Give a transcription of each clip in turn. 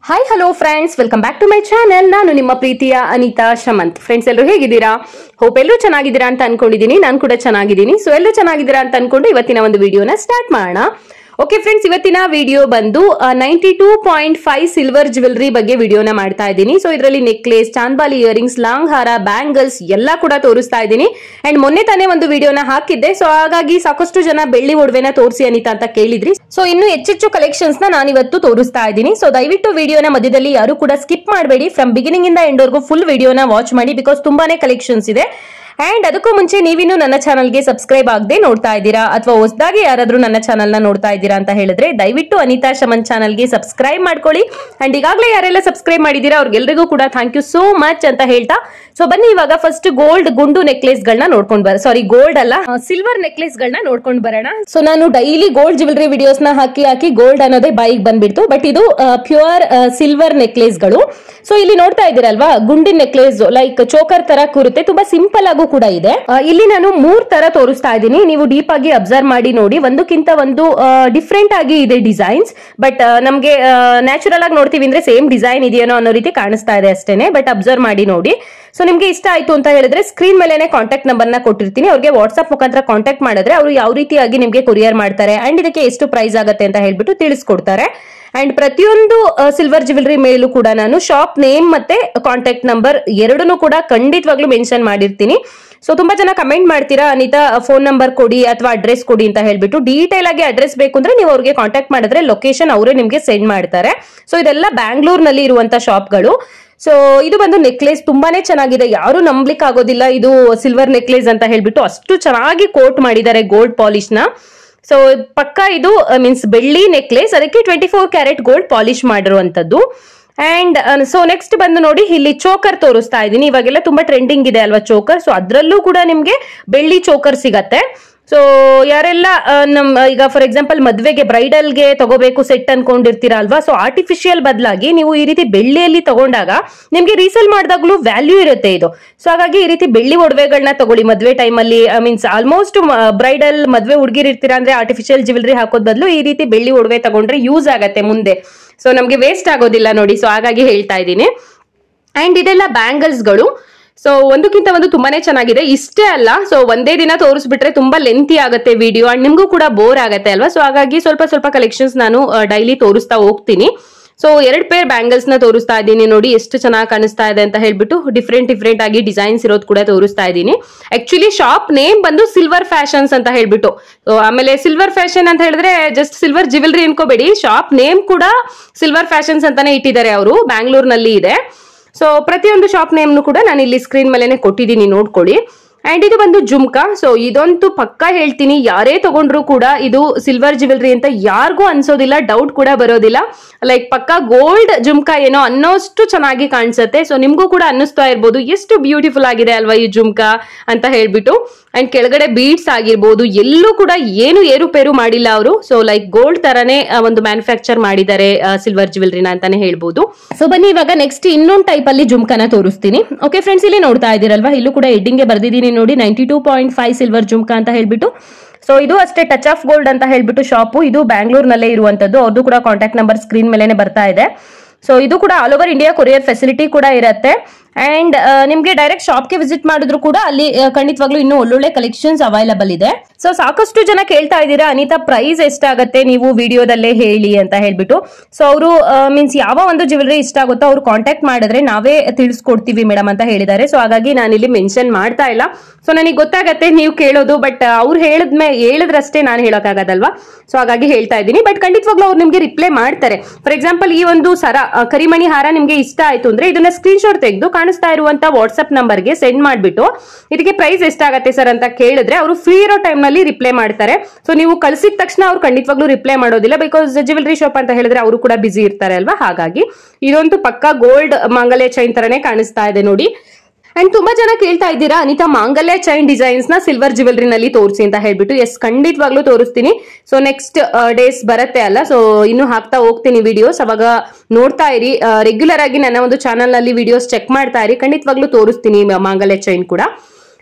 hi hello friends welcome back to my channel ನಾನು ನಿಮ್ಮ ಪ್ರೀತಿಯ ಅನಿತಾ ಶಮಂತ್ ಫ್ರೆಂಡ್ಸ್ ಎಲ್ಲರೂ ಹೇಗಿದ್ದೀರಾ ಹೋಪ್ ಎಲ್ಲರೂ ಚೆನ್ನಾಗಿದ್ದೀರಾ ಅಂತ ಅನ್ಕೊಂಡಿದ್ದೀನಿ ನಾನು ಕೂಡ ಚೆನ್ನಾಗಿದ್ದೀನಿ ಸೊ ಎಲ್ಲರೂ ಚೆನ್ನಾಗಿದ್ದೀರಾ ಅಂತ ಅನ್ಕೊಂಡು ಇವತ್ತಿನ ಒಂದು ವಿಡಿಯೋನ ಸ್ಟಾರ್ಟ್ ಮಾಡೋಣ ಓಕೆ ಫ್ರೆಂಡ್ಸ್ ಇವತ್ತಿನ ವಿಡಿಯೋ ಬಂದು ninety two point five silver jewellery ಬಗ್ಗೆ ವಿಡಿಯೋನ ಮಾಡ್ತಾ ಇದ್ದೀನಿ ಸೊ ಇದರಲ್ಲಿ ನೆಕ್ಲೇಸ್ ಚಾಂದ್ಬಾಲಿ ಇಯರಿಂಗ್ಸ್ ಲಾಂಗ್ ಹಾರ ಬ್ಯಾಂಗಲ್ಸ್ ಎಲ್ಲ ಕೂಡ ತೋರಿಸ್ತಾ ಇದ್ದೀನಿ ಅಂಡ್ ಮೊನ್ನೆ ತಾನೇ ಒಂದು ವಿಡಿಯೋನ ಹಾಕಿದ್ದೆ ಸೊ ಹಾಗಾಗಿ ಸಾಕಷ್ಟು ಜನ ಬೆಳ್ಳಿ ಒಡವೆನ ತೋರಿಸಿ ಅನಿತಾ ಅಂತ ಕೇಳಿದ್ರಿ ಸೊ ಇನ್ನು ಹೆಚ್ಚೆಚ್ಚು ಕಲೆಕ್ಷನ್ಸ್ ನ ನಾನು ಇವತ್ತು ತೋರಿಸ್ತಾ ಇದ್ದೀನಿ ಸೊ ದಯವಿಟ್ಟು ವಿಡಿಯೋನ ಮಧ್ಯದಲ್ಲಿ ಯಾರು ಕೂಡ ಸ್ಕಿಪ್ ಮಾಡಬೇಡಿ ಫ್ರಮ್ ಬಿಗಿನಿಂಗ್ ಇಂದ ಎಂಡ್ ವರ್ಗೂ ಫುಲ್ ವಿಡಿಯೋನ ವಾಚ್ ಮಾಡಿ ಬಿಕಾಸ್ ತುಂಬಾನೇ ಕಲೆಕ್ಷನ್ಸ್ ಇದೆ ಅಂಡ್ ಅದಕ್ಕೂ ಮುಂಚೆ ನೀವಿನ್ನು ನನ್ನ ಚಾನಲ್ಗೆ ಸಬ್ಸ್ಕ್ರೈಬ್ ಆಗದೆ ನೋಡ್ತಾ ಇದ್ದೀರಾ ಅಥವಾ ಹೊಸದಾಗಿ ಯಾರಾದ್ರೂ ನನ್ನ ಚಾನಲ್ ನ ನೋಡ್ತಾ ಇದ್ದೀರಾ ಅಂತ ಹೇಳಿದ್ರೆ ದಯವಿಟ್ಟು ಅನಿತಾ ಶಮನ್ ಚಾನಲ್ಗೆ ಸಬ್ಸ್ಕ್ರೈಬ್ ಮಾಡ್ಕೊಳ್ಳಿ ಅಂಡ್ ಈಗಾಗಲೇ ಯಾರೆಲ್ಲ ಸಬ್ಸ್ಕ್ರೈಬ್ ಮಾಡಿದ್ದೀರಾ ಅವ್ರಿಗೆಲ್ರಿಗೂ ಕೂಡ ಥ್ಯಾಂಕ್ ಯು ಸೋ ಮಚ್ ಅಂತ ಹೇಳ್ತಾ ಸೊ ಬನ್ನಿ ಇವಾಗ ಫಸ್ಟ್ ಗೋಲ್ಡ್ ಗುಂಡು ನೆಕ್ಲೆಸ್ ಗಳನ್ನ ನೋಡ್ಕೊಂಡ್ ಬರ ಸಾರಿ ಗೋಲ್ಡ್ ಅಲ್ಲ ಸಿಲ್ವರ್ ನೆಕ್ಲೆಸ್ ಗಳನ್ನ ನೋಡ್ಕೊಂಡ್ ಬರೋಣ ಸೊ ನಾನು ಡೈಲಿ ಗೋಲ್ಡ್ ಜ್ಯುವೆಲ್ರಿ ವಿಡಿಯೋಸ್ ನ ಹಾಕಿ ಹಾಕಿ ಗೋಲ್ಡ್ ಅನ್ನೋದೇ ಬಾಯಿಗೆ ಬಂದ್ಬಿಡ್ತು ಬಟ್ ಇದು ಪ್ಯೂರ್ ಸಿಲ್ವರ್ ನೆಕ್ಲೆಸ್ ಗಳು ಸೊ ಇಲ್ಲಿ ನೋಡ್ತಾ ಇದ್ದೀರಲ್ವಾ ಗುಂಡಿನ ನೆಕ್ಲೆಸ್ ಲೈಕ್ ಚೋಕರ್ ತರ ಕೂರುತ್ತೆ ತುಂಬಾ ಸಿಂಪಲ್ ಆಗು ಕೂಡ ಇದೆ ಆ, ಇಲ್ಲಿ ನಾನು ಮೂರ್ ತರ ತೋರಿಸ್ತಾ ಇದ್ದೀನಿ ನೀವು ಡೀಪ್ ಆಗಿ ಅಬ್ಸರ್ವ್ ಮಾಡಿ ನೋಡಿ ಒಂದಕ್ಕಿಂತ ಒಂದು ಡಿಫ್ರೆಂಟ್ ಆಗಿ ಇದೆ ಡಿಸೈನ್ಸ್ ಬಟ್ ನಮ್ಗೆ ನ್ಯಾಚುರಲ್ ಆಗಿ ನೋಡ್ತೀವಿ ಅಂದ್ರೆ ಸೇಮ್ ಡಿಸೈನ್ ಇದೆಯೇನೋ ಅನ್ನೋ ರೀತಿ ಕಾಣಿಸ್ತಾ ಇದೆ ಅಷ್ಟೇನೆ ಬಟ್ ಅಬ್ಸರ್ವ್ ಮಾಡಿ ನೋಡಿ ಸೊ ನಿಮ್ಗೆ ಇಷ್ಟ ಆಯ್ತು ಅಂತ ಹೇಳಿದ್ರೆ ಸ್ಕ್ರೀನ್ ಮೇಲೆನೆ ಕಾಂಟ್ಯಾಕ್ಟ್ ನಂಬರ್ ನ ಕೊಟ್ಟಿರ್ತೀನಿ ಅವ್ರಿಗೆ ವಾಟ್ಸ್ಆಪ್ ಮುಖಾಂತರ ಕಾಂಟ್ಯಾಕ್ಟ್ ಮಾಡಿದ್ರೆ ಅವರು ಯಾವ ರೀತಿಯಾಗಿ ನಿಮ್ಗೆ ಕೊರಿಯರ್ ಮಾಡ್ತಾರೆ ಅಂಡ್ ಇದಕ್ಕೆ ಎಷ್ಟು ಪ್ರೈಸ್ ಆಗುತ್ತೆ ಅಂತ ಹೇಳ್ಬಿಟ್ಟು ತಿಳಿಸ್ಕೊಡ್ತಾರೆ ಅಂಡ್ ಪ್ರತಿಯೊಂದು ಸಿಲ್ವರ್ ಜ್ಯುವೆಲ್ರಿ ಮೇಲೂ ಕೂಡ ನಾನು ಶಾಪ್ ನೇಮ್ ಮತ್ತೆ ಕಾಂಟ್ಯಾಕ್ಟ್ ನಂಬರ್ ಎರಡನ್ನೂ ಕೂಡ ಖಂಡಿತವಾಗ್ಲೂ ಮೆನ್ಷನ್ ಮಾಡಿರ್ತೀನಿ ಸೊ ತುಂಬಾ ಜನ ಕಮೆಂಟ್ ಮಾಡ್ತೀರಾ ಅನಿತಾ ಫೋನ್ ನಂಬರ್ ಕೊಡಿ ಅಥವಾ ಅಡ್ರೆಸ್ ಕೊಡಿ ಅಂತ ಹೇಳ್ಬಿಟ್ಟು ಡೀಟೇಲ್ ಆಗಿ ಅಡ್ರೆಸ್ ಬೇಕು ಅಂದ್ರೆ ನೀವು ಅವ್ರಿಗೆ ಕಾಂಟ್ಯಾಕ್ಟ್ ಮಾಡಿದ್ರೆ ಲೊಕೇಶನ್ ಅವರೇ ನಿಮ್ಗೆ ಸೆಂಡ್ ಮಾಡ್ತಾರೆ ಸೊ ಇದೆಲ್ಲ ಬ್ಯಾಂಗ್ಳೂರ್ನಲ್ಲಿ ಇರುವಂತ ಶಾಪ್ಗಳು ಸೊ ಇದು ಬಂದು ನೆಕ್ಲೆಸ್ ತುಂಬಾನೇ ಚೆನ್ನಾಗಿದೆ ಯಾರು ನಂಬ್ಲಿಕ್ಕೆ ಆಗೋದಿಲ್ಲ ಇದು ಸಿಲ್ವರ್ ನೆಕ್ಲೆಸ್ ಅಂತ ಹೇಳ್ಬಿಟ್ಟು ಅಷ್ಟು ಚೆನ್ನಾಗಿ ಕೋಟ್ ಮಾಡಿದ್ದಾರೆ ಗೋಲ್ಡ್ ಪಾಲಿಶ್ ನ ಸೊ ಪಕ್ಕ ಇದು ಮೀನ್ಸ್ ಬೆಳ್ಳಿ ನೆಕ್ಲೆಸ್ ಅದಕ್ಕೆ twenty four carat gold polish ಮಾಡಿರುವಂತದ್ದು ಅಂಡ್ ಸೊ ನೆಕ್ಸ್ಟ್ ಬಂದು ನೋಡಿ ಇಲ್ಲಿ ಚೋಕರ್ ತೋರಿಸ್ತಾ ಇದ್ದೀನಿ ಇವಾಗೆಲ್ಲ ತುಂಬಾ ಟ್ರೆಂಡಿಂಗ್ ಇದೆ ಅಲ್ವಾ ಚೋಕರ್ ಸೊ ಅದ್ರಲ್ಲೂ ಕೂಡ ನಿಮ್ಗೆ ಬೆಳ್ಳಿ ಚೋಕರ್ ಸಿಗತ್ತೆ ಸೊ ಯಾರೆಲ್ಲ ಆ, ನಮ್ ಈಗ ಫಾರ್ ಎಕ್ಸಾಂಪಲ್ ಮದ್ವೆಗೆ ಬ್ರೈಡಲ್ಗೆ ತಗೋಬೇಕು ಸೆಟ್ ಅನ್ಕೊಂಡಿರ್ತೀರಾ ಅಲ್ವಾ ಸೊ ಆರ್ಟಿಫಿಷಿಯಲ್ ಬದಲಾಗಿ ನೀವು ಈ ರೀತಿ ಬೆಳ್ಳಿಯಲ್ಲಿ ತಗೊಂಡಾಗ ನಿಮ್ಗೆ ರೀಸೇಲ್ ಮಾಡಿದಾಗ್ಲೂ ವ್ಯಾಲ್ಯೂ ಇರುತ್ತೆ ಇದು ಸೊ ಹಾಗಾಗಿ ಈ ರೀತಿ ಬೆಳ್ಳಿ ಒಡವೆಗಳನ್ನ ತಗೊಳ್ಳಿ ಮದ್ವೆ ಟೈಮಲ್ಲಿ ಮೀನ್ಸ್ ಆಲ್ಮೋಸ್ಟ್ ಬ್ರೈಡಲ್ ಮದ್ವೆ ಹುಡುಗಿರ್ ಇರ್ತೀರಾ ಅಂದ್ರೆ ಆರ್ಟಿಫಿಷಿಯಲ್ ಜ್ಯುವೆಲ್ರಿ ಹಾಕೋದ್ ಬದಲು ಈ ರೀತಿ ಬೆಳ್ಳಿ ಒಡವೆ ತಗೊಂಡ್ರೆ ಯೂಸ್ ಆಗತ್ತೆ ಮುಂದೆ ಸೊ ನಮ್ಗೆ ವೇಸ್ಟ್ ಆಗೋದಿಲ್ಲ ನೋಡಿ ಸೊ ಹಾಗಾಗಿ ಹೇಳ್ತಾ ಇದ್ದೀನಿ ಅಂಡ್ ಇದೆಲ್ಲ ಬ್ಯಾಂಗಲ್ಸ್ಗಳು ಸೊ ಒಂದಕ್ಕಿಂತ ಒಂದು ತುಂಬಾನೇ ಚೆನ್ನಾಗಿದೆ ಇಷ್ಟೇ ಅಲ್ಲ ಸೊ ಒಂದೇ ದಿನ ತೋರಿಸ್ಬಿಟ್ರೆ ತುಂಬಾ ಲೆಂತಿ ಆಗುತ್ತೆ ವಿಡಿಯೋ ಅಂಡ್ ನಿಮ್ಗೂ ಕೂಡ ಬೋರ್ ಆಗುತ್ತೆ ಅಲ್ವಾ ಸೊ ಹಾಗಾಗಿ ಸ್ವಲ್ಪ ಸ್ವಲ್ಪ ಕಲೆಕ್ಷನ್ಸ್ ನಾನು ಡೈಲಿ ತೋರಿಸ್ತಾ ಹೋಗ್ತೀನಿ ಸೊ ಎರಡ್ ಪೇರ್ ಬ್ಯಾಂಗಲ್ಸ್ ನ ತೋರಿಸ್ತಾ ಇದ್ದೀನಿ ನೋಡಿ ಎಷ್ಟು ಚೆನ್ನಾಗಿ ಕಾಣಿಸ್ತಾ ಇದೆ ಅಂತ ಹೇಳ್ಬಿಟ್ಟು ಡಿಫ್ರೆಂಟ್ ಡಿಫ್ರೆಂಟ್ ಆಗಿ ಡಿಸೈನ್ಸ್ ಇರೋದು ಕೂಡ ತೋರಿಸ್ತಾ ಇದ್ದೀನಿ ಆಕ್ಚುಲಿ ಶಾಪ್ ನೇಮ್ ಬಂದು ಸಿಲ್ವರ್ ಫ್ಯಾಷನ್ಸ್ ಅಂತ ಹೇಳ್ಬಿಟ್ಟು So, ಆಮೇಲೆ ಸಿಲ್ವರ್ ಫ್ಯಾಷನ್ ಅಂತ ಹೇಳಿದ್ರೆ ಜಸ್ಟ್ ಸಿಲ್ವರ್ ಜ್ಯುವೆಲ್ರಿ ಅನ್ಕೋಬೇಡಿ ಶಾಪ್ ನೇಮ್ ಕೂಡ ಸಿಲ್ವರ್ ಫ್ಯಾಷನ್ಸ್ ಅಂತಾನೆ ಇಟ್ಟಿದ್ದಾರೆ ಅವರು ಬ್ಯಾಂಗ್ಳೂರ್ನಲ್ಲಿ ಇದೆ ಸೊ ಪ್ರತಿಯೊಂದು ಶಾಪ್ ನೇಮ್ನು ಕೂಡ ನಾನು ಇಲ್ಲಿ ಸ್ಕ್ರೀನ್ ಮೇಲೆನೆ ಕೊಟ್ಟಿದ್ದೀನಿ ನೋಡ್ಕೊಳ್ಳಿ ಅಂಡ್ ಇದು ಬಂದು ಜುಮ್ಕಾ ಸೊ ಇದಂತೂ ಪಕ್ಕಾ ಹೇಳ್ತೀನಿ ಯಾರೇ ತಗೊಂಡ್ರು ಕೂಡ ಇದು ಸಿಲ್ವರ್ ಜ್ಯುವೆಲ್ರಿ ಅಂತ ಯಾರಿಗೂ ಅನ್ಸೋದಿಲ್ಲ ಡೌಟ್ ಕೂಡ ಬರೋದಿಲ್ಲ ಲೈಕ್ ಪಕ್ಕಾ ಗೋಲ್ಡ್ ಜುಮ್ಕಾ ಏನೋ ಅನ್ನೋಷ್ಟು ಚೆನ್ನಾಗಿ ಕಾಣಿಸುತ್ತೆ ಸೊ ನಿಮ್ಗೂ ಕೂಡ ಅನ್ನಿಸ್ತಾ ಇರ್ಬೋದು ಎಷ್ಟು ಬ್ಯೂಟಿಫುಲ್ ಆಗಿದೆ ಅಲ್ವಾ ಈ ಜುಮ್ಕಾ ಅಂತ ಹೇಳ್ಬಿಟ್ಟು ಅಂಡ್ ಕೆಳಗಡೆ ಬೀಡ್ಸ್ ಆಗಿರ್ಬೋದು ಎಲ್ಲೂ ಕೂಡ ಏನು ಏರುಪೇರು ಮಾಡಿಲ್ಲ ಅವರು ಸೊ ಲೈಕ್ ಗೋಲ್ಡ್ ತರನೇ ಆ, ಒಂದು ಮ್ಯಾನುಫ್ಯಾಕ್ಚರ್ ಮಾಡಿದ್ದಾರೆ ಸಿಲ್ವರ್ ಜ್ಯುವೆಲ್ರಿನ ಅಂತಾನೆ ಹೇಳ್ಬೋದು ಸೊ ಬನ್ನಿ ಇವಾಗ ನೆಕ್ಸ್ಟ್ ಇನ್ನೊಂದು ಟೈಪ್ ಅಲ್ಲಿ ಜುಮ್ಕಾನ ತೋರಿಸ್ತೀನಿ ಓಕೆ ಫ್ರೆಂಡ್ಸ್ ಇಲ್ಲಿ ನೋಡ್ತಾ ಇದ್ದೀರಲ್ವಾ ಇಲ್ಲೂ ಕೂಡ ಹೆಡ್ಡಿಂಗ್ ಬರ್ದಿದ್ದೀನಿ ನೋಡಿ ninety two point five silver jhumka ಅಂತ ಹೇಳ್ಬಿಟ್ಟು ಸೊ ಇದು ಅಷ್ಟೇ ಟಚ್ ಆಫ್ ಗೋಲ್ಡ್ ಅಂತ ಹೇಳ್ಬಿಟ್ಟು ಶಾಪು ಇದು ಬ್ಯಾಂಗ್ಳೂರ್ನಲ್ಲೇ ಇರುವಂತದ್ದು ಅವ್ರದ್ದು ಕೂಡ ಕಾಂಟ್ಯಾಕ್ಟ್ ನಂಬರ್ ಸ್ಕ್ರೀನ್ ಮೇಲೆನೆ ಬರ್ತಾ ಇದೆ ಸೊ ಇದು ಕೂಡ all over India courier facility ಕೂಡ ಇರುತ್ತೆ ಅಂಡ್ ನಿಮ್ಗೆ ಡೈರೆಕ್ಟ್ ಶಾಪ್ಗೆ ವಿಸಿಟ್ ಮಾಡಿದ್ರು ಕೂಡ ಅಲ್ಲಿ ಆ, ಖಂಡಿತವಾಗ್ಲೂ ಇನ್ನೂ ಒಳ್ಳೊಳ್ಳೆ ಕಲೆಕ್ಷನ್ಸ್ ಅವೈಲಬಲ್ ಇದೆ ಸೊ ಸಾಕಷ್ಟು ಜನ ಕೇಳ್ತಾ ಇದ್ದೀರಾ ಅನಿತಾ ಪ್ರೈಸ್ ಎಷ್ಟಾಗತ್ತೆ ನೀವು ವಿಡಿಯೋದಲ್ಲೇ ಹೇಳಿ ಅಂತ ಹೇಳ್ಬಿಟ್ಟು ಸೊ ಅವರು ಮೀನ್ಸ್ ಯಾವ ಒಂದು ಜ್ಯುವೆಲ್ರಿ ಇಷ್ಟ ಆಗುತ್ತೋ ಅವ್ರು ಕಾಂಟ್ಯಾಕ್ಟ್ ಮಾಡಿದ್ರೆ ನಾವೇ ತಿಳಿಸ್ಕೊಡ್ತೀವಿ ಮೇಡಮ್ ಅಂತ ಹೇಳಿದ್ದಾರೆ ಸೊ ಹಾಗಾಗಿ ನಾನು ಇಲ್ಲಿ ಮೆನ್ಷನ್ ಮಾಡ್ತಾ ಇಲ್ಲ ಸೊ ನನಗೆ ಗೊತ್ತಾಗತ್ತೆ ನೀವು ಕೇಳೋದು ಬಟ್ ಅವ್ರು ಹೇಳಿದ್ಮೇ ಹೇಳಿದ್ರಷ್ಟೇ ನಾನು ಹೇಳೋಕ್ಕಾಗದಲ್ವಾ ಸೊ ಹಾಗಾಗಿ ಹೇಳ್ತಾ ಇದ್ದೀನಿ ಬಟ್ ಖಂಡಿತವಾಗ್ಲೂ ಅವ್ರು ನಿಮ್ಗೆ ರಿಪ್ಲೈ ಮಾಡ್ತಾರೆ ಫಾರ್ ಎಕ್ಸಾಂಪಲ್ ಈ ಒಂದು ಸರ ಆ, ಕರಿಮಣಿ ಹಾರ ನಿಮ್ಗೆ ಇಷ್ಟ ಆಯ್ತು ಅಂದ್ರೆ ಇದನ್ನ ಸ್ಕ್ರೀನ್ ಶಾಟ್ ತೆಗೆದು ಕಾಣಿಸ್ತಾ ಇರುವಂತ ವಾಟ್ಸ್ಆಪ್ ನಂಬರ್ಗೆ ಸೆಂಡ್ ಮಾಡ್ಬಿಟ್ಟು ಇದಕ್ಕೆ ಪ್ರೈಸ್ ಎಷ್ಟಾಗತ್ತೆ ಸರ್ ಅಂತ ಕೇಳಿದ್ರೆ ಅವರು ಫ್ರೀ ಇರೋ ಟೈಮ್ ನಲ್ಲಿ ರಿಪ್ಲೈ ಮಾಡ್ತಾರೆ ಸೊ ನೀವು ಕಳಿಸಿದ ತಕ್ಷಣ ಅವ್ರು ಖಂಡಿತವಾಗ್ಲೂ ರಿಪ್ಲೈ ಮಾಡೋದಿಲ್ಲ ಬಿಕಾಸ್ ಜ್ಯುವೆಲ್ರಿ ಶಾಪ್ ಅಂತ ಹೇಳಿದ್ರೆ ಅವರು ಕೂಡ ಬಿಸಿ ಇರ್ತಾರೆ ಅಲ್ವಾ ಹಾಗಾಗಿ ಇದೊಂದು ಪಕ್ಕಾ ಗೋಲ್ಡ್ ಮಾಂಗಲ್ಯ ಚೈನ್ ತರನೇ ಕಾಣಿಸ್ತಾ ಇದೆ ನೋಡಿ ಅಂಡ್ ತುಂಬಾ ಜನ ಕೇಳ್ತಾ ಇದ್ದೀರಾ ಅನಿತಾ ಮಾಂಗಲ್ಯ ಚೈನ್ ಡಿಸೈನ್ಸ್ ನ ಸಿಲ್ವರ್ ಜ್ಯುವೆಲ್ರಿ ನಲ್ಲಿ ತೋರಿಸಿ ಅಂತ ಹೇಳ್ಬಿಟ್ಟು ಎಸ್ ಖಂಡಿತವಾಗ್ಲೂ ತೋರಿಸ್ತೀನಿ ಸೊ ನೆಕ್ಸ್ಟ್ ಡೇಸ್ ಬರುತ್ತೆ ಅಲ್ಲ ಸೊ ಇನ್ನು ಹಾಕ್ತಾ ಹೋಗ್ತೀನಿ ವಿಡಿಯೋಸ್ ಅವಾಗ ನೋಡ್ತಾ ಇರಿ ರೆಗ್ಯುಲರ್ ಆಗಿ ನನ್ನ ಒಂದು ಚಾನಲ್ ನಲ್ಲಿ ವಿಡಿಯೋಸ್ ಚೆಕ್ ಮಾಡ್ತಾ ಇರಿ ಖಂಡಿತವಾಗ್ಲೂ ತೋರಿಸ್ತೀನಿ ಮ- ಮಾಂಗಲ್ಯ ಚೈನ್ ಕೂಡ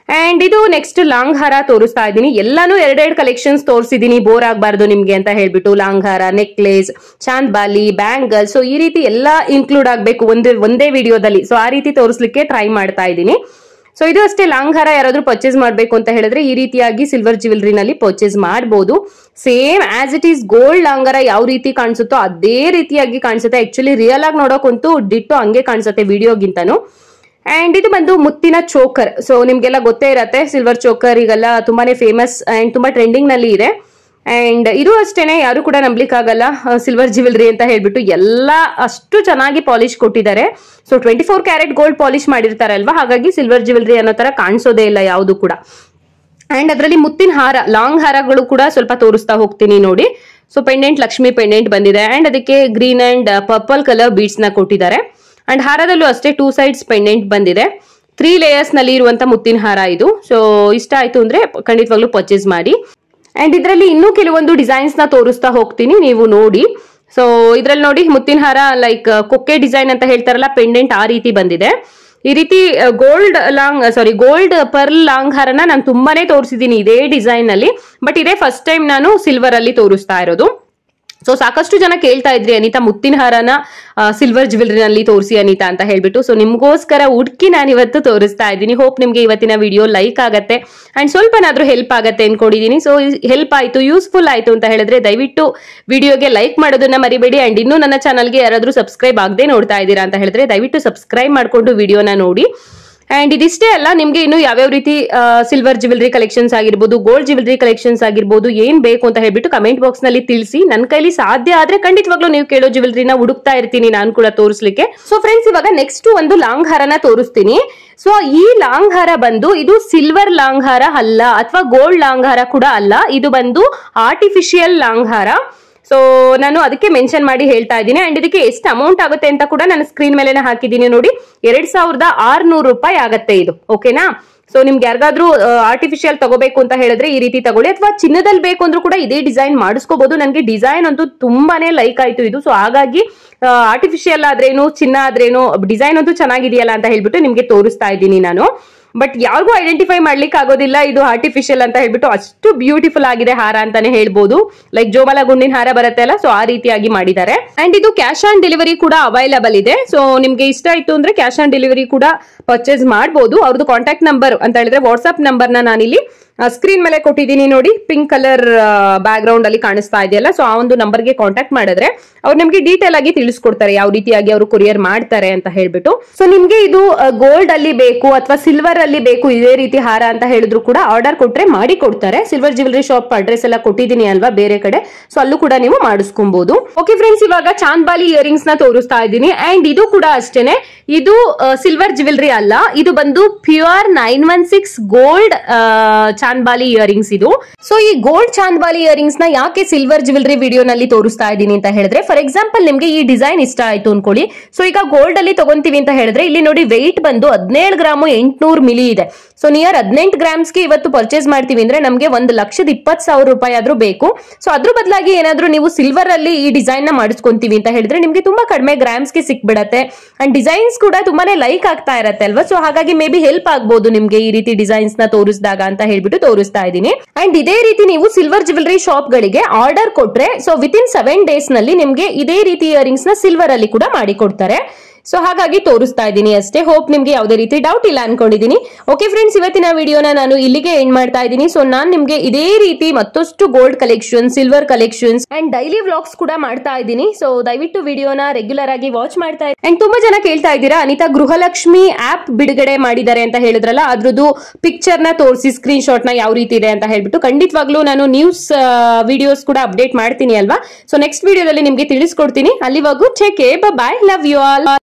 ಅಂಡ್ ಇದು ನೆಕ್ಸ್ಟ್ ಲಾಂಗ್ ಹಾರ ತೋರಿಸ್ತಾ ಇದ್ದೀನಿ ಎಲ್ಲಾನು ಎರಡೆರಡು ಕಲೆಕ್ಷನ್ಸ್ ತೋರಿಸಿದೀನಿ ಬೋರ್ ಆಗಬಾರ್ದು ನಿಮ್ಗೆ ಅಂತ ಹೇಳ್ಬಿಟ್ಟು ಲಾಂಗ್ ಹಾರ necklace chandbali bangle so ಈ ರೀತಿ ಎಲ್ಲ ಇನ್ಕ್ಲೂಡ್ ಆಗಬೇಕು ಒಂದೇ ಒಂದೇ ವಿಡಿಯೋದಲ್ಲಿ ಸೊ ಆ ರೀತಿ ತೋರಿಸ್ಲಿಕ್ಕೆ ಟ್ರೈ ಮಾಡ್ತಾ ಇದ್ದೀನಿ ಸೊ ಇದು ಅಷ್ಟೇ ಲಾಂಗ್ ಹಾರ ಯಾರಾದ್ರೂ ಪರ್ಚೇಸ್ ಮಾಡಬೇಕು ಅಂತ ಹೇಳಿದ್ರೆ ಈ ರೀತಿಯಾಗಿ ಸಿಲ್ವರ್ ಜ್ಯುವೆಲ್ರಿನಲ್ಲಿ ಪರ್ಚೇಸ್ ಮಾಡಬಹುದು same as it is gold long ಹಾರ ಯಾವ ರೀತಿ ಕಾಣಿಸುತ್ತೋ ಅದೇ ರೀತಿಯಾಗಿ ಕಾಣಿಸುತ್ತೆ ಆಕ್ಚುಲಿ ರಿಯಲ್ ಆಗಿ ನೋಡೋಕಂತೂ ಡಿಟ್ಟು ಹಂಗೆ ಕಾಣಿಸುತ್ತೆ ವಿಡಿಯೋಗಿಂತನೂ ಅಂಡ್ ಇದು ಬಂದು ಮುತ್ತಿನ ಚೋಕರ್ ಸೊ ನಿಮ್ಗೆಲ್ಲ ಗೊತ್ತೇ ಇರತ್ತೆ ಸಿಲ್ವರ್ ಚೋಕರ್ ಈಗೆಲ್ಲ ತುಂಬಾನೇ ಫೇಮಸ್ ಅಂಡ್ ತುಂಬಾ ಟ್ರೆಂಡಿಂಗ್ ನಲ್ಲಿ ಇದೆ ಅಂಡ್ ಇದು ಅಷ್ಟೇನೆ ಯಾರು ಕೂಡ ನಂಬ್ಲಿಕ್ಕಾಗಲ್ಲ ಸಿಲ್ವರ್ ಜ್ಯುವೆಲ್ರಿ ಅಂತ ಹೇಳ್ಬಿಟ್ಟು ಎಲ್ಲ ಅಷ್ಟು ಚೆನ್ನಾಗಿ ಪಾಲಿಶ್ ಕೊಟ್ಟಿದ್ದಾರೆ so twenty four carat gold polish ಮಾಡಿರ್ತಾರಲ್ವಾ ಹಾಗಾಗಿ ಸಿಲ್ವರ್ ಜ್ಯುವೆಲ್ರಿ ಅನ್ನೋ ತರ ಕಾಣಿಸೋದೇ ಇಲ್ಲ ಯಾವುದು ಕೂಡ ಅಂಡ್ ಅದರಲ್ಲಿ ಮುತ್ತಿನ ಹಾರ ಲಾಂಗ್ ಹಾರಗಳು ಕೂಡ ಸ್ವಲ್ಪ ತೋರಿಸ್ತಾ ಹೋಗ್ತೀನಿ ನೋಡಿ ಸೊ ಪೆಂಡೆಂಟ್ ಲಕ್ಷ್ಮಿ ಪೆಂಡೆಂಟ್ ಬಂದಿದೆ ಅಂಡ್ ಅದಕ್ಕೆ green and purple colour beads ನ ಕೊಟ್ಟಿದ್ದಾರೆ ಅಂಡ್ ಹಾರದಲ್ಲೂ ಅಷ್ಟೇ ಟೂ ಸೈಡ್ಸ್ ಪೆಂಡೆಂಟ್ ಬಂದಿದೆ ತ್ರೀ ಲೇಯರ್ಸ್ ನಲ್ಲಿ ಇರುವಂತ ಮುತ್ತಿನ ಹಾರ ಇದು ಸೊ ಇಷ್ಟ ಆಯ್ತು ಅಂದ್ರೆ ಖಂಡಿತವಾಗ್ಲೂ ಪರ್ಚೇಸ್ ಮಾಡಿ ಅಂಡ್ ಇದರಲ್ಲಿ ಇನ್ನೂ ಕೆಲವೊಂದು ಡಿಸೈನ್ಸ್ ನ ತೋರಿಸ್ತಾ ಹೋಗ್ತೀನಿ ನೀವು ನೋಡಿ ಸೊ ಇದ್ರಲ್ಲಿ ನೋಡಿ ಮುತ್ತಿನ ಹಾರ ಲೈಕ್ ಕೊಕ್ಕೆ ಡಿಸೈನ್ ಅಂತ ಹೇಳ್ತಾರಲ್ಲ ಪೆಂಡೆಂಟ್ ಆ ರೀತಿ ಬಂದಿದೆ ಈ ರೀತಿ gold long sorry gold pearl long ಹಾರನ ನಾನು ತುಂಬಾನೇ ತೋರಿಸಿದ್ದೀನಿ ಇದೇ ಡಿಸೈನ್ ಅಲ್ಲಿ ಬಟ್ ಇದೇ ಫಸ್ಟ್ ಟೈಮ್ ನಾನು ಸಿಲ್ವರ್ ಅಲ್ಲಿ ತೋರಿಸ್ತಾ ಇರೋದು ಸೊ ಸಾಕಷ್ಟು ಜನ ಕೇಳ್ತಾ ಇದ್ರಿ ಅನಿತಾ ಮುತ್ತಿನ ಹಾರನ ಸಿಲ್ವರ್ ಜ್ಯುವೆಲ್ರಿನಲ್ಲಿ ತೋರಿಸಿ ಅನಿತಾ ಅಂತ ಹೇಳ್ಬಿಟ್ಟು ಸೊ ನಿಮ್ಗೋಸ್ಕರ ಹುಡುಕಿ ನಾನು ಇವತ್ತು ತೋರಿಸ್ತಾ ಇದ್ದೀನಿ ಹೋಪ್ ನಿಮ್ಗೆ ಇವತ್ತಿನ ವಿಡಿಯೋ ಲೈಕ್ ಆಗತ್ತೆ ಅಂಡ್ ಸ್ವಲ್ಪನಾದ್ರೂ ಹೆಲ್ಪ್ ಆಗತ್ತೆ ಅನ್ಕೊಂಡಿದ್ದೀನಿ ಸೊ ಹೆಲ್ಪ್ ಆಯ್ತು ಯೂಸ್ಫುಲ್ ಆಯ್ತು ಅಂತ ಹೇಳಿದ್ರೆ ದಯವಿಟ್ಟು ವಿಡಿಯೋಗೆ ಲೈಕ್ ಮಾಡೋದನ್ನ ಮರಿಬೇಡಿ ಅಂಡ್ ಇನ್ನೂ ನನ್ನ ಚಾನಲ್ಗೆ ಯಾರಾದ್ರೂ ಸಬ್ಸ್ಕ್ರೈಬ್ ಆಗದೆ ನೋಡ್ತಾ ಇದ್ದೀರಾ ಅಂತ ಹೇಳಿದ್ರೆ ದಯವಿಟ್ಟು ಸಬ್ಸ್ಕ್ರೈಬ್ ಮಾಡ್ಕೊಂಡು ವಿಡಿಯೋನ ನೋಡಿ ಅಂಡ್ ಇದಿಷ್ಟೇ ಅಲ್ಲ ನಿಮ್ಗೆ ಇನ್ನು ಯಾವ್ಯಾವ ರೀತಿ ಸಿಲ್ವರ್ ಜ್ಯುವೆಲ್ರಿ ಕಲೆಕ್ಷನ್ಸ್ ಆಗಿರ್ಬೋದು ಗೋಲ್ಡ್ ಜ್ಯುವೆಲ್ರಿ ಕಲೆಕ್ಷನ್ಸ್ ಆಗಿರ್ಬೋದು ಏನ್ ಬೇಕು ಅಂತ ಹೇಳ್ಬಿಟ್ಟು ಕಮೆಂಟ್ ಬಾಕ್ಸ್ ನಲ್ಲಿ ತಿಳಿಸಿ ನನ್ನ ಕೈಲಿ ಸಾಧ್ಯ ಆದ್ರೆ ಖಂಡಿತವಾಗ್ಲೂ ನೀವು ಕೇಳೋ ಜ್ಯುವೆಲ್ರಿನ ಹುಡುಕ್ತಾ ಇರ್ತೀನಿ ನಾನು ಕೂಡ ತೋರಿಸ್ಲಿಕ್ಕೆ ಸೊ ಫ್ರೆಂಡ್ಸ್ ಇವಾಗ ನೆಕ್ಸ್ಟ್ ಒಂದು ಲಾಂಗ್ ಹಾರನ ತೋರಿಸ್ತೀನಿ ಸೊ ಈ ಲಾಂಗ್ ಹಾರ ಬಂದು ಇದು ಸಿಲ್ವರ್ ಲಾಂಗ್ ಹಾರ ಅಲ್ಲ ಅಥವಾ ಗೋಲ್ಡ್ ಲಾಂಗ್ ಹಾರ ಕೂಡ ಅಲ್ಲ ಇದು ಬಂದು ಆರ್ಟಿಫಿಷಿಯಲ್ ಲಾಂಗ್ ಹಾರ ಸೊ ನಾನು ಅದಕ್ಕೆ ಮೆನ್ಷನ್ ಮಾಡಿ ಹೇಳ್ತಾ ಇದ್ದೀನಿ ಅಂಡ್ ಇದಕ್ಕೆ ಎಷ್ಟು ಅಮೌಂಟ್ ಆಗುತ್ತೆ ಅಂತ ಕೂಡ ನಾನು ಸ್ಕ್ರೀನ್ ಮೇಲೆ ಹಾಕಿದ್ದೀನಿ ನೋಡಿ ಎರಡ್ ಸಾವಿರದ ಆರ್ನೂರು ರೂಪಾಯಿ ಆಗತ್ತೆ ಇದು ಓಕೆನಾ ಸೊ ನಿಮ್ಗೆ ಯಾರಿಗಾದ್ರೂ ಆರ್ಟಿಫಿಷಿಯಲ್ ತಗೋಬೇಕು ಅಂತ ಹೇಳಿದ್ರೆ ಈ ರೀತಿ ತಗೊಳ್ಳಿ ಅಥವಾ ಚಿನ್ನದಲ್ಲಿ ಬೇಕು ಅಂದ್ರೂ ಕೂಡ ಇದೇ ಡಿಸೈನ್ ಮಾಡಿಸ್ಕೋಬಹುದು ನನಗೆ ಡಿಸೈನ್ ಅಂತೂ ತುಂಬಾನೇ ಲೈಕ್ ಆಯ್ತು ಇದು ಸೊ ಹಾಗಾಗಿ ಆರ್ಟಿಫಿಷಿಯಲ್ ಆದ್ರೇನು ಚಿನ್ನ ಆದ್ರೇನು ಡಿಸೈನ್ ಅಂತೂ ಚೆನ್ನಾಗಿದೆಯಲ್ಲ ಅಂತ ಹೇಳ್ಬಿಟ್ಟು ನಿಮ್ಗೆ ತೋರಿಸ್ತಾ ಇದ್ದೀನಿ ನಾನು ಬಟ್ ಯಾರಿಗೂ ಐಡೆಂಟಿಫೈ ಮಾಡ್ಲಿಕ್ಕೆ ಆಗೋದಿಲ್ಲ ಇದು ಆರ್ಟಿಫಿಷಿಯಲ್ ಅಂತ ಹೇಳ್ಬಿಟ್ಟು ಅಷ್ಟು ಬ್ಯೂಟಿಫುಲ್ ಆಗಿದೆ ಹಾರ ಅಂತಾನೆ ಹೇಳ್ಬೋದು ಲೈಕ್ ಜೋಮಲ ಗುಂಡಿನ ಹಾರ ಬರುತ್ತೆ ಅಲ್ಲ ಸೊ ಆ ರೀತಿಯಾಗಿ ಮಾಡಿದ್ದಾರೆ ಅಂಡ್ ಇದು ಕ್ಯಾಶ್ ಆನ್ ಡೆಲಿವರಿ ಕೂಡ ಅವೈಲಬಲ್ ಇದೆ ಸೊ ನಿಮ್ಗೆ ಇಷ್ಟ ಆಯ್ತು ಅಂದ್ರೆ ಕ್ಯಾಶ್ ಆನ್ ಡೆಲಿವರಿ ಕೂಡ ಪರ್ಚೇಸ್ ಮಾಡಬಹುದು ಅವ್ರದ್ದು ಕಾಂಟ್ಯಾಕ್ಟ್ ನಂಬರ್ ಅಂತ ಹೇಳಿದ್ರೆ ವಾಟ್ಸ್ಆಪ್ ನಂಬರ್ನ ನಾನಿಲ್ಲಿ ಸ್ಕ್ರೀನ್ ಮೇಲೆ ಕೊಟ್ಟಿದ್ದೀನಿ ನೋಡಿ ಪಿಂಕ್ ಕಲರ್ ಬ್ಯಾಕ್ ಗ್ರೌಂಡ್ ಅಲ್ಲಿ ಕಾಣಿಸ್ತಾ ಇದೆಯಲ್ಲ ಸೊ ಆ ಒಂದು ನಂಬರ್ಗೆ ಕಾಂಟ್ಯಾಕ್ಟ್ ಮಾಡಿದ್ರೆ ಅವ್ರು ನಿಮ್ಗೆ ಡೀಟೇಲ್ ಆಗಿ ತಿಳಿಸ್ಕೊಡ್ತಾರೆ ಯಾವ ರೀತಿಯಾಗಿ ಅವರು ಕೊರಿಯರ್ ಮಾಡ್ತಾರೆ ಅಂತ ಹೇಳ್ಬಿಟ್ಟು ಸೊ ನಿಮ್ಗೆ ಇದು ಗೋಲ್ಡ್ ಅಲ್ಲಿ ಬೇಕು ಅಥವಾ ಸಿಲ್ವರ್ ಅಲ್ಲಿ ಬೇಕು ಇದೇ ರೀತಿ ಹಾರ ಅಂತ ಹೇಳಿದ್ರು ಕೂಡ ಆರ್ಡರ್ ಕೊಟ್ರೆ ಮಾಡಿ ಕೊಡ್ತಾರೆ ಸಿಲ್ವರ್ ಜ್ಯುವೆಲರಿ ಶಾಪ್ ಅಡ್ರೆಸ್ ಎಲ್ಲ ಕೊಟ್ಟಿದ್ದೀನಿ ಅಲ್ವಾ ಬೇರೆ ಕಡೆ ಸೊ ಅಲ್ಲೂ ಕೂಡ ನೀವು ಮಾಡಿಸ್ಕೊಬಹುದು ಓಕೆ ಫ್ರೆಂಡ್ಸ್ ಇವಾಗ ಚಾಂದ್ಬಾಲಿ ಇಯರಿಂಗ್ಸ್ ನ ತೋರಿಸ್ತಾ ಇದ್ದೀನಿ ಅಂಡ್ ಇದು ಕೂಡ ಅಷ್ಟೇನೆ ಇದು ಸಿಲ್ವರ್ ಜ್ಯುವೆಲರಿ ಅಲ್ಲ ಇದು ಬಂದು pure nine one six gold chandbali earrings ಇದು ಸೊ ಈ ಗೋಲ್ಡ್ ಚಾಂದ್ಬಾಲಿ ಇಯರಿಂಗ್ಸ್ ನ ಯಾಕೆ ಸಿಲ್ವರ್ ಜ್ಯುವೆಲರಿ ವಿಡಿಯೋನಲ್ಲಿ ತೋರಿಸ್ತಾ ಇದ್ದೀನಿ ಅಂತ ಹೇಳಿದ್ರೆ ಫಾರ್ ಎಕ್ಸಾಂಪಲ್ ನಿಮ್ಗೆ ಈ ಡಿಸೈನ್ ಇಷ್ಟ ಆಯ್ತು ಅನ್ಕೊಳ್ಳಿ ಸೊ ಈಗ ಗೋಲ್ಡ್ ಅಲ್ಲಿ ತಗೊಂತೀವಿ ಅಂತ ಹೇಳಿದ್ರೆ ಇಲ್ಲಿ ನೋಡಿ ವೆಯ್ಟ್ ಬಂದು ಹದಿನೇಳು ಗ್ರಾಮು ಎಂಟ್ನೂರು ಮಿಲಿ ಇದೆ ಸೊ ನಿಯರ್ ಹದಿನೆಂಟು ಗ್ರಾಮ್ಸ್ಗೆ ಇವತ್ತು ಪರ್ಚೇಸ್ ಮಾಡ್ತೀವಿ ಅಂದ್ರೆ ನಮಗೆ ಒಂದು ಲಕ್ಷದ ಇಪ್ಪತ್ತು ಸಾವಿರ ರೂಪಾಯಿ ಆದ್ರೂ ಬೇಕು ಸೊ ಅದ್ರ ಬದಲಾಗಿ ಏನಾದ್ರೂ ನೀವು ಸಿಲ್ವರ್ ಅಲ್ಲಿ ಈ ಡಿಸೈನ್ ನ ಮಾಡಿಸ್ಕೊಂತೀವಿ ಅಂತ ಹೇಳಿದ್ರೆ ನಿಮ್ಗೆ ತುಂಬಾ ಕಡಿಮೆ ಗ್ರಾಮ್ಸ್ಗೆ ಸಿಕ್ಬಿಡತ್ತೆ ಅಂಡ್ ಡಿಸೈನ್ಸ್ ಕೂಡ ತುಂಬಾನೇ ಲೈಕ್ ಆಗ್ತಾ ಇರತ್ತೆ ಅಲ್ವಾ ಸೊ ಹಾಗಾಗಿ ಮೇ ಬಿ ಹೆಲ್ಪ್ ಆಗ್ಬೋದು ನಿಮ್ಗೆ ಈ ರೀತಿ ಡಿಸೈನ್ಸ್ ನ ತೋರಿಸಿದಾಗ ಅಂತ ಹೇಳ್ಬಿಟ್ಟು ತೋರಿಸ್ತಾ ಇದ್ದೀನಿ ಅಂಡ್ ಇದೇ ರೀತಿ ನೀವು ಸಿಲ್ವರ್ ಜ್ಯುವೆಲರಿ ಶಾಪ್ ಗಳಿಗೆ ಆರ್ಡರ್ ಕೊಟ್ರೆ so within seven days ನಲ್ಲಿ ನಿಮ್ಗೆ ಇದೇ ರೀತಿ ಇಯರಿಂಗ್ಸ್ ನ ಸಿಲ್ವರ್ ಅಲ್ಲಿ ಕೂಡ ಮಾಡಿ ಕೊಡ್ತಾರೆ ಸೊ ಹಾಗಾಗಿ ತೋರಿಸ್ತಾ ಇದ್ದೀನಿ ಅಷ್ಟೇ ಹೋಪ್ ನಿಮ್ಗೆ ಯಾವುದೇ ರೀತಿ ಡೌಟ್ ಇಲ್ಲ ಅನ್ಕೊಂಡಿದ್ದೀನಿ ಓಕೆ ಫ್ರೆಂಡ್ಸ್ ಇವತ್ತಿನ ವಿಡಿಯೋನ ನಾನು ಇಲ್ಲಿಗೆ ಎಂಡ್ ಮಾಡ್ತಾ ಇದ್ದೀನಿ ಸೊ ನಾನು ನಿಮ್ಗೆ ಇದೇ ರೀತಿ ಮತ್ತಷ್ಟು gold collection silver collections and daily vlogs ಕೂಡ ಮಾಡ್ತಾ ಇದ್ದೀನಿ ಸೊ ದಯವಿಟ್ಟು ವಿಡಿಯೋನ ರೆಗ್ಯುಲರ್ ಆಗಿ ವಾಚ್ ಮಾಡ್ತಾ ಇದ್ದೀನಿ ಅಂಡ್ ತುಂಬಾ ಜನ ಕೇಳ್ತಾ ಇದ್ದೀರಾ ಅನಿತಾ ಗೃಹಲಕ್ಷ್ಮಿ ಆಪ್ ಬಿಡುಗಡೆ ಮಾಡಿದ್ದಾರೆ ಅಂತ ಹೇಳಿದ್ರಲ್ಲ ಅದ್ರದ್ದು ಪಿಕ್ಚರ್ ನ ತೋರಿಸಿ ಸ್ಕ್ರೀನ್ ಶಾಟ್ ನ ಯಾವ ರೀತಿ ಇದೆ ಅಂತ ಹೇಳ್ಬಿಟ್ಟು ಖಂಡಿತವಾಗ್ಲೂ ನಾನು ನ್ಯೂಸ್ ವಿಡಿಯೋಸ್ ಕೂಡ ಅಪ್ಡೇಟ್ ಮಾಡ್ತೀನಿ ಅಲ್ವಾ ಸೊ ನೆಕ್ಸ್ಟ್ ವಿಡಿಯೋದಲ್ಲಿ ನಿಮ್ಗೆ ತಿಳಿಸ್ಕೊಡ್ತೀನಿ ಅಲ್ಲಿವಾಗೂ take bye love you all